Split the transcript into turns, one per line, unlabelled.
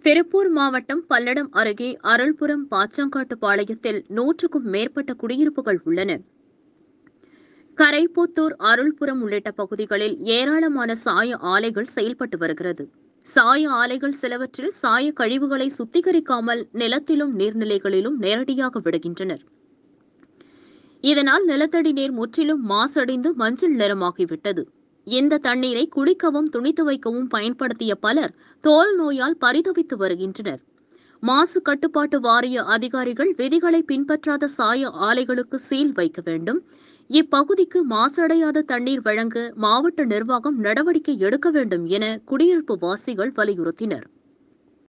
திருப்பூர் மாவட்டம் பல்லடம் அருகே அருள்புரம் பாச்சாங்காட்டு பாளையத்தில் நூற்றுக்கும் மேற்பட்ட குடியிருப்புகள் உள்ளன கரைப்புத்தூர் அருள்புரம் உள்ளிட்ட பகுதிகளில் ஏராளமான சாய ஆலைகள் செயல்பட்டு வருகிறது சாய ஆலைகள் சிலவற்றில் சாய கழிவுகளை சுத்திகரிக்காமல் நிலத்திலும் நீர்நிலைகளிலும் நேரடியாக விடுகின்றனர் இதனால் நிலத்தடி நீர் முற்றிலும் மாசடைந்து மஞ்சள் நிறமாகிவிட்டது இந்த தண்ணீரை குடிக்கவும் துணி துவைக்கவும் பயன்படுத்திய பலர் தோல் நோயால் பரிதவித்து வருகின்றனர் மாசு கட்டுப்பாட்டு வாரிய அதிகாரிகள் விதிகளை பின்பற்றாத சாய ஆலைகளுக்கு சீல் வைக்க வேண்டும் இப்பகுதிக்கு மாசடையாத தண்ணீர் வழங்க மாவட்ட நிர்வாகம் நடவடிக்கை எடுக்க வேண்டும் என குடியிருப்பு வாசிகள் வலியுறுத்தினர்